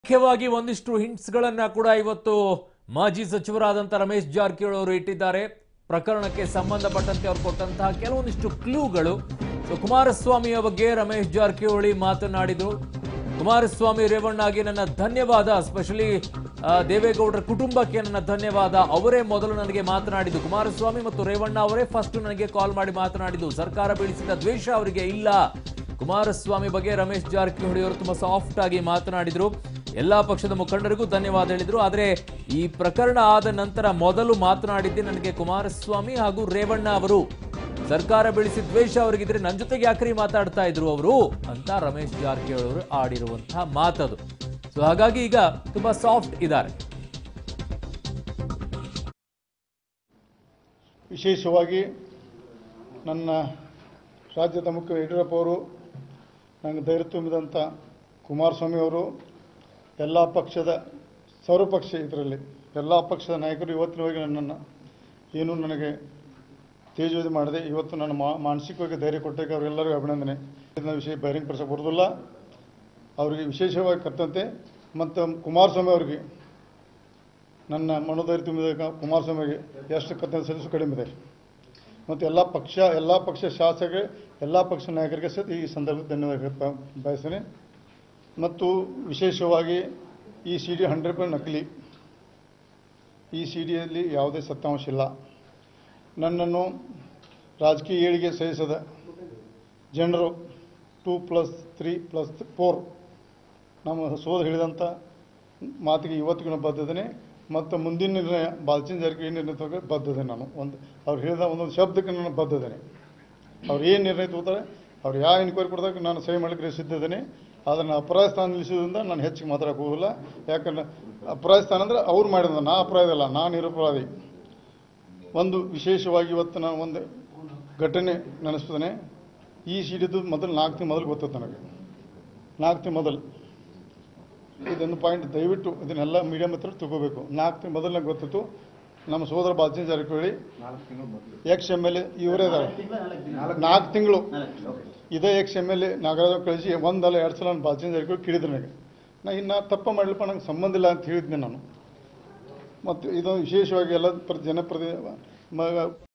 ಮುಖ್ಯವಾಗಿ ಒಂದಿಷ್ಟು ಹಿಂಟ್ಸ್ ಗಳನ್ನ ಕೂಡ ಇವತ್ತು ಮಾಜಿ ಸಚಿವರಾದಂತಹ ರಮೇಶ್ ಜಾರಕಿಹೊಳಿ ಅವರು ಇಟ್ಟಿದ್ದಾರೆ ಪ್ರಕರಣಕ್ಕೆ ಸಂಬಂಧಪಟ್ಟಂತೆ ಅವರು ಕೊಟ್ಟಂತಹ ಕೆಲವೊಂದಿಷ್ಟು ಕ್ಲೂಗಳು ಸೊ ಕುಮಾರಸ್ವಾಮಿಯ ಬಗ್ಗೆ ರಮೇಶ್ ಜಾರಕಿಹೊಳಿ ಮಾತನಾಡಿದರು ಕುಮಾರಸ್ವಾಮಿ ರೇವಣ್ಣಗೆ ನನ್ನ ಧನ್ಯವಾದ ಸ್ಪೆಷಲಿ ದೇವೇಗೌಡರ ಕುಟುಂಬಕ್ಕೆ ನನ್ನ ಧನ್ಯವಾದ ಅವರೇ ಮೊದಲು ನನಗೆ ಮಾತನಾಡಿದ್ದು ಕುಮಾರಸ್ವಾಮಿ ಮತ್ತು ರೇವಣ್ಣ ಅವರೇ ಫಸ್ಟ್ ನನಗೆ ಕಾಲ್ ಮಾಡಿ ಮಾತನಾಡಿದ್ದು ಸರ್ಕಾರ ಬೀಳಿಸಿದ ದ್ವೇಷ ಅವರಿಗೆ ಇಲ್ಲ ಕುಮಾರಸ್ವಾಮಿ ಬಗ್ಗೆ ರಮೇಶ್ ಜಾರಕಿಹೊಳಿ ಅವರು ತುಂಬಾ ಸಾಫ್ಟ್ ಆಗಿ ಮಾತನಾಡಿದ್ರು ಎಲ್ಲಾ ಪಕ್ಷದ ಮುಖಂಡರಿಗೂ ಧನ್ಯವಾದ ಹೇಳಿದ್ರು ಆದರೆ ಈ ಪ್ರಕರಣ ಆದ ನಂತರ ಮೊದಲು ಮಾತನಾಡಿದ್ದೆ ನನಗೆ ಕುಮಾರಸ್ವಾಮಿ ಹಾಗೂ ರೇವಣ್ಣ ಅವರು ಸರ್ಕಾರ ಬೆಳೆಸಿ ದ್ವೇಷ ಅವರಿಗಿದ್ರೆ ನನ್ನ ಜೊತೆಗೆ ಯಾಕ್ರಿ ಮಾತಾಡ್ತಾ ಇದ್ರು ಅವರು ಅಂತ ರಮೇಶ್ ಜಾರಕಿಹೊಳಿ ಅವರು ಆಡಿರುವಂತಹ ಮಾತದು ಸೊ ಹಾಗಾಗಿ ಈಗ ತುಂಬಾ ಸಾಫ್ಟ್ ಇದ್ದಾರೆ ವಿಶೇಷವಾಗಿ ನನ್ನ ರಾಜ್ಯದ ಮುಖ್ಯ ಯಡಿಯೂರಪ್ಪ ಅವರು ನನಗೆ ಧೈರ್ಯ ತುಂಬಿದಂಥ ಕುಮಾರಸ್ವಾಮಿ ಅವರು ಎಲ್ಲ ಪಕ್ಷದ ಸರ್ವಪಕ್ಷ ಇದರಲ್ಲಿ ಎಲ್ಲ ಪಕ್ಷದ ನಾಯಕರು ಇವತ್ತಿನವರೆಗೆ ನನ್ನನ್ನು ಏನೂ ನನಗೆ ತೇಜೋದಿ ಮಾಡದೆ ಇವತ್ತು ನನ್ನ ಮಾ ಮಾನಸಿಕವಾಗಿ ಧೈರ್ಯ ಕೊಟ್ಟಕ್ಕೆ ಅವರೆಲ್ಲರಿಗೂ ಅಭಿನಂದನೆ ಇದನ್ನ ವಿಷಯ ಬಹಿರಂಗಪಡಿಸ ಬರೋದಿಲ್ಲ ಅವರಿಗೆ ವಿಶೇಷವಾಗಿ ಕರ್ತಂತೆ ಮತ್ತು ಕುಮಾರಸ್ವಾಮಿ ಅವರಿಗೆ ನನ್ನ ಮನೋಧೈರ್ಯ ತುಂಬಿದ ಕುಮಾರಸ್ವಾಮಿಗೆ ಎಷ್ಟು ಕರ್ತವ್ಯ ಸಲ್ಲಿಸು ಕಡಿಮೆ ಇದೆ ಮತ್ತು ಎಲ್ಲ ಪಕ್ಷ ಎಲ್ಲ ಪಕ್ಷ ಶಾಸಕರು ಎಲ್ಲ ಪಕ್ಷ ನಾಯಕರಿಗೆ ಸಹಿತ ಈ ಸಂದರ್ಭದಲ್ಲಿ ಧನ್ಯವಾದ ಬ- ಬಯಸ್ತೇನೆ ಮತ್ತು ವಿಶೇಷವಾಗಿ ಈ ಸಿ ಡಿ ಹಂಡ್ರೆಡ್ ಪರ್ಸೆಂಟ್ ನಕಲಿ ಈ ಸಿ ಡಿಯಲ್ಲಿ ಯಾವುದೇ ಸತ್ಯಾಂಶ ಇಲ್ಲ ನನ್ನನ್ನು ರಾಜಕೀಯ ಏಳಿಗೆ ಸಹಿಸದ ಜನರು two plus three plus four ನಮ್ಮ ಸೋದರ ಹೇಳಿದಂಥ ಮಾತಿಗೆ ಇವತ್ತಿಗೂ ಬದ್ಧದೇನೆ ಮತ್ತು ಮುಂದಿನ ನಿರ್ಣಯ ಬಾಲ್ಚಿನ್ ಜಾರಕಿಹೊಳಿ ನಿರ್ಣಯ ತಗೊಂಡು ಬದ್ಧದೆ ನಾನು ಒಂದು ಅವ್ರು ಹೇಳಿದ ಒಂದೊಂದು ಶಬ್ದಕ್ಕೆ ನಾನು ಬದ್ಧದೇನೆ ಅವ್ರು ಏನು ನಿರ್ಣಯ ತಗೋತಾರೆ ಅವ್ರು ಯಾವ ಎನ್ಕ್ವೈರಿ ಕೊಡಿದಾಗ ನಾನು ಸಹಿ ಮಾಡಲಿಕ್ಕೆ ಸಿದ್ಧದೇನೆ ಅದನ್ನು ಅಪರಾಧ ಸ್ಥಾನ ನಿಲ್ಲಿಸೋದ್ರಿಂದ ನಾನು ಹೆಚ್ಚಿಗೆ ಮಾತಾಡಕ್ಕೆ ಹೋಗಿಲ್ಲ ಯಾಕಂದ್ರೆ ಅಪರಾಧ ಸ್ಥಾನ ಅಂದರೆ ಅವ್ರು ಮಾಡಿದ ನಾ ಅಪರಾಧ ಅಲ್ಲ ನಾನು ನಿರಪರಾಧಿ ಒಂದು ವಿಶೇಷವಾಗಿ ಇವತ್ತು ನಾನು ಒಂದು ಘಟನೆ ನೆನೆಸ್ತೇನೆ ಈ ಸಿಡಿದು ಮೊದಲು ನಾಲ್ಕು ತಿಂಗಳು ಮೊದಲು ಗೊತ್ತತ್ತು ನನಗೆ ನಾಲ್ಕು ತಿಂಗಳು ಮೊದಲು ಇದೊಂದು ಪಾಯಿಂಟ್ ದಯವಿಟ್ಟು ಇದನ್ನೆಲ್ಲ ಮೀಡಿಯಂ ಹತ್ರ ತಗೋಬೇಕು ನಾಲ್ಕು ತಿಂಗಳು ಮೊದಲು ನಂಗೆ ಗೊತ್ತಿತ್ತು ನಮ್ಮ ಸೋದರ Balchan Jarkiholi ex M L A ಇವರೇ ಇದ್ದಾರೆ ನಾಲ್ಕು ತಿಂಗಳು ಇದೇ ex M L A Nagaraja ಕಳಿಸಿ ಒಂದಲ್ಲ ಎರಡು ಸಲ ನಾನು ಬಾಲ್ಚನ್ ಜಾರಕಿಹೊಳಿ ಕೇಳಿದ್ರು ನನಗೆ ನಾ ಇನ್ನು ತಪ್ಪ ಮಾಡಲಿಪ್ಪ ನಂಗೆ ಸಂಬಂಧ ಇಲ್ಲ ಅಂತ ಹೇಳಿದ್ದೆ ನಾನು ಮತ್ತು ಇದು ವಿಶೇಷವಾಗಿ ಎಲ್ಲ ಪ್ರ ಜನಪ್ರತಿ ಮ